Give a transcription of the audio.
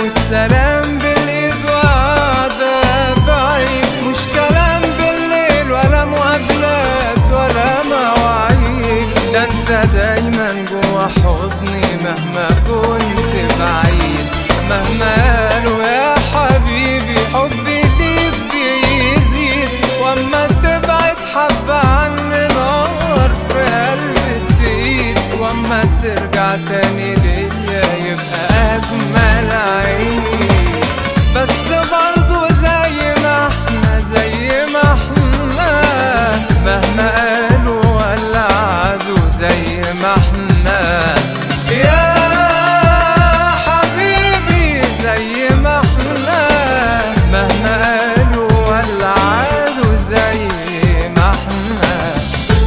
والسلام بالايد وقعدة بعيد مش كلام بالليل ولا مقابلات ولا مواعيد ده انت دايما جوا حضني مهما كنت بعيد مهما قالوا يا حبيبي حبي ليك بيزيد واما تبعد حبة عني نار في قلبي تزيد واما ترجع تاني ليا يبقى اجمل عيد بس برضو زي ما احنا زي ما احنا مهما قالوا ولا عادوا زي ما احنا